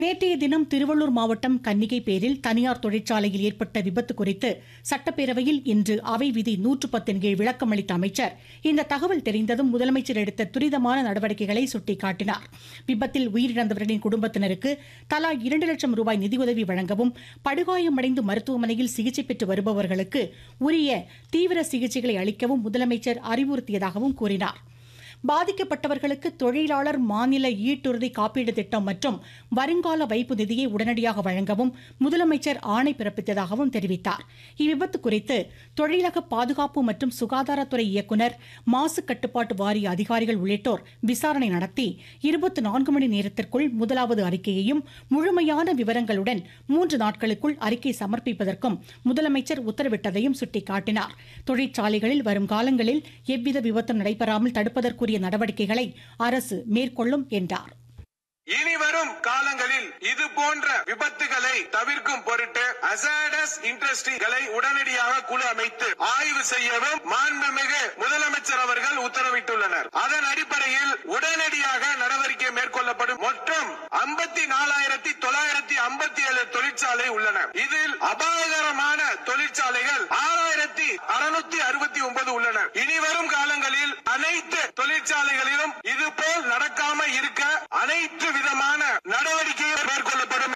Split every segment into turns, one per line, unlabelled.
நேற்றைய தினம் திருவள்ளூர் மாவட்டம் கன்னிகை பேரில் தனியார் தொழிற்சாலையில் ஏற்பட்ட விபத்து குறித்து சட்டப்பேரவையில் இன்று அவை விதி நூற்று பத்தின் கீழ் விளக்கம் அளித்த அமைச்சர் இந்த தகவல் தெரிந்ததும் முதலமைச்சர் எடுத்த துரிதமான நடவடிக்கைகளை சுட்டிக்காட்டினார் விபத்தில் உயிரிழந்தவர்களின் குடும்பத்தினருக்கு தலா இரண்டு லட்சம் ரூபாய் நிதியுதவி வழங்கவும் படுகாயமடைந்து மருத்துவமனையில் சிகிச்சை பெற்று வருபவர்களுக்கு உரிய தீவிர சிகிச்சைகளை அளிக்கவும் முதலமைச்சர் அறிவுறுத்தியதாகவும் கூறினார் பாதிக்கப்பட்டவர்களுக்கு தொழிலாளர் மாநில ஈட்டுறுதி காப்பீடு திட்டம் மற்றும் வருங்கால வைப்பு நிதியை உடனடியாக வழங்கவும் முதலமைச்சர் ஆணை பிறப்பித்ததாகவும் தெரிவித்தார் இவ்விபத்து குறித்து தொழிலக பாதுகாப்பு மற்றும் சுகாதாரத்துறை இயக்குநர் மாசு கட்டுப்பாட்டு வாரிய அதிகாரிகள் உள்ளிட்டோர் விசாரணை நடத்தி இருபத்தி நான்கு மணி நேரத்திற்குள் முதலாவது அறிக்கையையும் முழுமையான விவரங்களுடன் மூன்று நாட்களுக்குள் அறிக்கை சமர்ப்பிப்பதற்கும் முதலமைச்சர் உத்தரவிட்டதையும் சுட்டிக்காட்டினார் தொழிற்சாலைகளில் வரும் காலங்களில் எவ்வித விபத்தும் நடைபெறாமல் தடுப்பதற்குரிய நடவடிக்கைகளை அரசு மேற்கொள்ளும் என்றார்
இனி வரும் காலங்களில் இது போன்ற விபத்துகளை தவிர்க்கும் பொருட்டு அசாடஸ் இண்டஸ்ட்ரிகளை உடனடியாக குழு அமைத்து ஆய்வு செய்யவும் மாண்புமிகு முதலமைச்சர் அவர்கள் உத்தரவிட்டுள்ளனர் அதன் அடிப்படையில் உடனடியாக நடவடிக்கை மேற்கொள்ளப்படும் மொத்தம் ஐம்பத்தி நாலாயிரத்தி தொள்ளாயிரத்தி ஐம்பத்தி ஏழு தொழிற்சாலை உள்ளன இதில் அபாயகரமான தொழிற்சாலைகள் ஆறாயிரத்தி அறுநூத்தி அறுபத்தி ஒன்பது உள்ளன இனி வரும் காலங்களில் அனைத்து தொழிற்சாலைகளிலும் இதுபோல் நடக்காம இருக்க அனைத்து விதமான நடவடிக்கைகள் மேற்கொள்ளப்படும்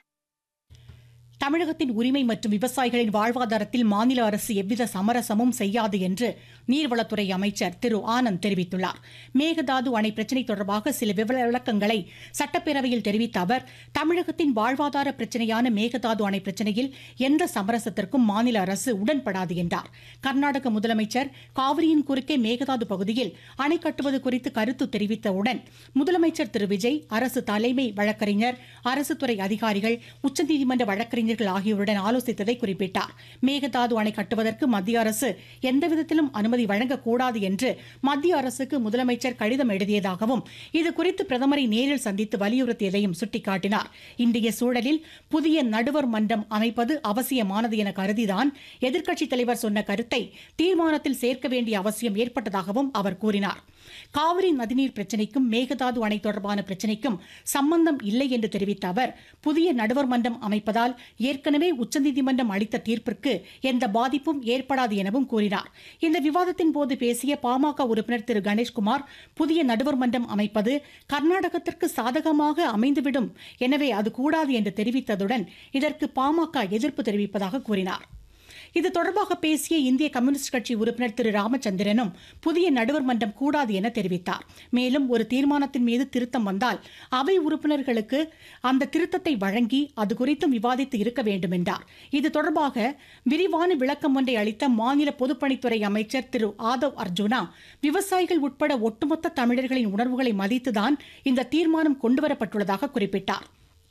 தமிழகத்தின் உரிமை மற்றும் விவசாயிகளின் வாழ்வாதாரத்தில் மாநில அரசு எவ்வித சமரசமும் செய்யாது என்று நீர்வளத்துறை அமைச்சர் திரு ஆனந்த் தெரிவித்துள்ளார் மேகதாது அணை பிரச்சினை தொடர்பாக சில விளக்கங்களை சட்டப்பேரவையில் தெரிவித்த அவர் தமிழகத்தின் வாழ்வாதார பிரச்சினையான மேகதாது அணை பிரச்சினையில் எந்த சமரசத்திற்கும் மாநில அரசு உடன்படாது என்றார் கர்நாடக முதலமைச்சர் காவிரியின் குறுக்கே மேகதாது பகுதியில் அணை கட்டுவது குறித்து கருத்து தெரிவித்தவுடன் முதலமைச்சர் திரு விஜய் அரசு தலைமை வழக்கறிஞர் அரசு துறை அதிகாரிகள் உச்சநீதிமன்ற வழக்கறிஞர்கள் ஆகியோருடன் ஆலோசித்ததை குறிப்பிட்டார் மேகதாது அணை கட்டுவதற்கு மத்திய அரசு எந்தவிதத்திலும் அனுமதி வழங்கக்கூடாது என்று மத்திய அரசுக்கு முதலமைச்சர் கடிதம் எழுதியதாகவும் இதுகுறித்து பிரதமரை நேரில் சந்தித்து வலியுறுத்தியதையும் சுட்டிக்காட்டினார் இன்றைய சூழலில் புதிய நடுவர் மன்றம் அமைப்பது அவசியமானது என கருதிதான் எதிர்க்கட்சித் தலைவர் சொன்ன கருத்தை தீர்மானத்தில் சேர்க்க வேண்டிய அவசியம் ஏற்பட்டதாகவும் அவர் கூறினார் காவிரி நதிநீர் பிரச்சினைக்கும் மேகதாது அணை தொடர்பான பிரச்சினைக்கும் சம்பந்தம் இல்லை என்று தெரிவித்த அவர் புதிய நடுவர் மன்றம் அமைப்பதால் ஏற்கனவே உச்சநீதிமன்றம் அளித்த தீர்ப்பிற்கு எந்த பாதிப்பும் ஏற்படாது எனவும் கூறினார் இந்த விவாதத்தின் போது பேசிய பாமக உறுப்பினர் திரு கணேஷ்குமார் புதிய நடுவர் மன்றம் அமைப்பது கர்நாடகத்திற்கு சாதகமாக அமைந்துவிடும் எனவே அது கூடாது என்று தெரிவித்ததுடன் இதற்கு பாமக எதிர்ப்பு தெரிவிப்பதாக கூறினார் இது தொடர்பாக பேசிய இந்திய கம்யூனிஸ்ட் கட்சி உறுப்பினர் திரு ராமச்சந்திரனும் புதிய நடுவர் மன்றம் கூடாது என தெரிவித்தார் மேலும் ஒரு தீர்மானத்தின் மீது திருத்தம் வந்தால் அவை உறுப்பினர்களுக்கு அந்த திருத்தத்தை வழங்கி அது குறித்தும் விவாதித்து இருக்க வேண்டும் என்றார் இது தொடர்பாக விரிவான விளக்கம் ஒன்றை அளித்த மாநில பொதுப்பணித்துறை அமைச்சர் திரு ஆதவ் அர்ஜுனா விவசாயிகள் உட்பட ஒட்டுமொத்த தமிழர்களின் உணர்வுகளை மதித்துதான் இந்த தீர்மானம் கொண்டுவரப்பட்டுள்ளதாக குறிப்பிட்டார்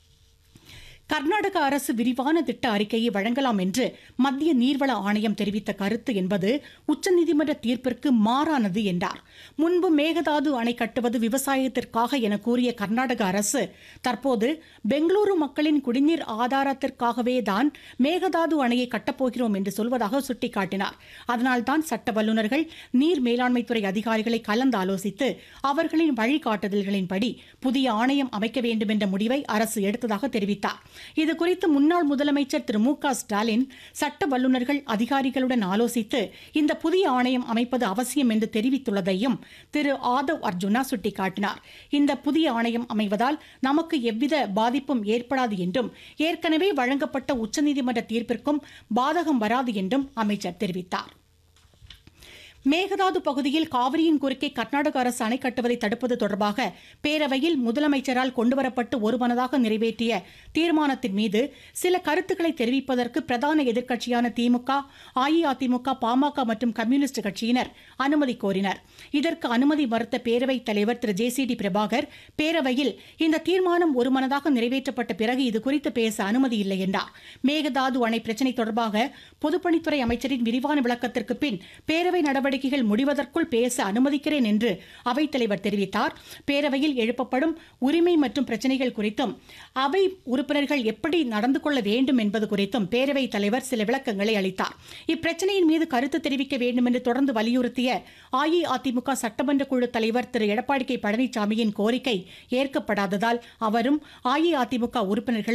கர்நாடக அரசு விரிவான திட்ட அறிக்கையை வழங்கலாம் என்று மத்திய நீர்வள ஆணையம் தெரிவித்த கருத்து என்பது உச்சநீதிமன்ற தீர்ப்பிற்கு மாறானது என்றார் முன்பு மேகதாது அணை கட்டுவது விவசாயத்திற்காக என கூறிய கர்நாடக அரசு தற்போது பெங்களூரு மக்களின் குடிநீர் ஆதாரத்திற்காகவே தான் மேகதாது அணையை கட்டப்போகிறோம் என்று சொல்வதாக சுட்டிக்காட்டினார் அதனால்தான் சட்ட வல்லுநர்கள் நீர் மேலாண்மைத்துறை அதிகாரிகளை கலந்து ஆலோசித்து அவர்களின் வழிகாட்டுதல்களின்படி புதிய ஆணையம் அமைக்க வேண்டும் என்ற முடிவை அரசு எடுத்ததாக தெரிவித்தார் இதுகுறித்து முன்னாள் முதலமைச்சர் திரு மு க ஸ்டாலின் சட்ட வல்லுநர்கள் அதிகாரிகளுடன் ஆலோசித்து இந்த புதிய ஆணையம் அமைப்பது அவசியம் என்று தெரிவித்துள்ளதையும் திரு ஆதவ் அர்ஜுனா சுட்டிக்காட்டினார் இந்த புதிய ஆணையம் அமைவதால் நமக்கு எவ்வித பாதிப்பும் ஏற்படாது என்றும் ஏற்கனவே வழங்கப்பட்ட உச்சநீதிமன்ற தீர்ப்பிற்கும் பாதகம் வராது என்றும் அமைச்சர் தெரிவித்தார் மேகதாது பகுதியில் காவிரியின் குறுக்கே கர்நாடக அரசு அணை கட்டுவதை தடுப்பது தொடர்பாக பேரவையில் முதலமைச்சரால் கொண்டுவரப்பட்டு ஒருமனதாக நிறைவேற்றிய தீர்மானத்தின் மீது சில கருத்துக்களை தெரிவிப்பதற்கு பிரதான எதிர்க்கட்சியான திமுக அஇஅதிமுக பாமக மற்றும் கம்யூனிஸ்ட் கட்சியினர் அனுமதி கோரினர் இதற்கு அனுமதி மறுத்த பேரவைத் தலைவர் Thiru J C D Prabhakar பேரவையில் இந்த தீர்மானம் ஒருமனதாக நிறைவேற்றப்பட்ட பிறகு இதுகுறித்து பேச அனுமதி இல்லை என்றார் மேகதாது அணை பிரச்சினை தொடர்பாக பொதுப்பணித்துறை அமைச்சரின் விரிவான விளக்கத்திற்கு பின் பேரவை நடவடிக்கை நடவடிக்கைகள் முடிவதற்குள் பேச அனுமதிக்கிறேன் என்று அவைத்தலைவர் தெரிவித்தார் பேரவையில் எழுப்பப்படும் உரிமை மற்றும் பிரச்சனைகள் குறித்தும் அவை உறுப்பினர்கள் எப்படி நடந்து கொள்ள வேண்டும் என்பது குறித்தும் பேரவைத் தலைவர் சில விளக்கங்களை அளித்தார் இப்பிரச்சனையின் மீது கருத்து தெரிவிக்க வேண்டும் என்று தொடர்ந்து வலியுறுத்திய அஇஅதிமுக சட்டமன்ற குழு தலைவர் திரு எடப்பாடி கே பழனிசாமியின் கோரிக்கை ஏற்கப்படாததால் அவரும் அஇஅதிமுக உறுப்பினர்கள்